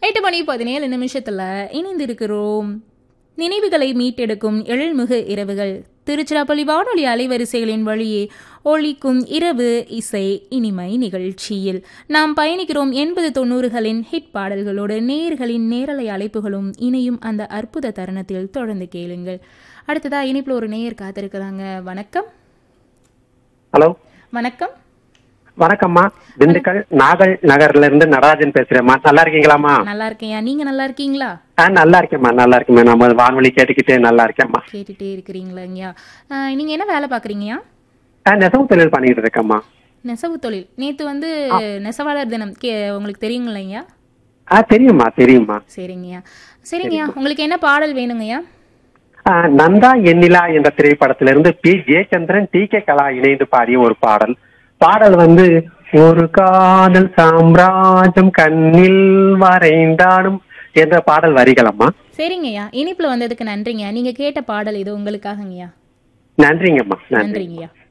எட்டு மணி பதினேழு நிமிஷத்துல இணைந்திருக்கிறோம் நினைவுகளை மீட்டெடுக்கும் எழில்மிகு இரவுகள் திருச்சிராப்பள்ளி வானொலி அலைவரிசைகளின் வழியே ஒழிக்கும் இரவு இசை இனிமை நிகழ்ச்சியில் நாம் பயணிக்கிறோம் எண்பது தொண்ணூறுகளின் ஹிட் பாடல்களோடு நேர்களின் நேரலை அழைப்புகளும் இணையும் அந்த அற்புத தருணத்தில் தொடர்ந்து கேளுங்கள் அடுத்ததா இனிப்புல ஒரு நேயர் காத்திருக்கிறாங்க வணக்கம் ஹலோ வணக்கம் வணக்கம்மா திண்டுக்கல் நாகல் நகர்ல இருந்து நடராஜன் பேசுறேம்மா நல்லா இருக்கீங்களாம்மா நல்லா இருக்கேன்யா நீங்க நல்லா இருக்கீங்களா ஆ நல்லா இருக்கேம்மா நல்லா இருக்கேம்மா நம்ம வானொலி கேட்டுக்கிட்டே நல்லா இருக்கேம்மா கேட்டுட்டே இருக்கிறீங்களாங்கய்யா ஆஹ், நீங்க என்ன வேலை பாக்குறீங்கய்யா ஆ நெசவு தொழில் பண்ணிட்டு இருக்கேம்மா நெசவு தொழில் நேத்து வந்து நெசவாளர் தினம் கே உங்களுக்கு தெரியுங்களையா ஆ தெரியும்மா தெரியும்மா சரிங்கய்யா சரிங்கய்யா உங்களுக்கு என்ன பாடல் வேணுங்கய்யா ஆ, நந்தா எண்ணிலா என்ற திரைப்படத்திலிருந்து P Jayachandran T K Kala இணைந்து பாடிய ஒரு பாடல் பாடல் வந்து ஒரு காதல் சாம்ராஜ்யம் கண்ணில் வரைந்தாடும் என்ற பாடல் வரிகளம்மா சரிங்கய்யா இனிப்புல வந்ததுக்கு நன்றிங்கய்யா நீங்க கேட்ட பாடல் இது உங்களுக்காகங்கய்யா நன்றிங்கம்மா நன்றி நன்றிங்கய்யா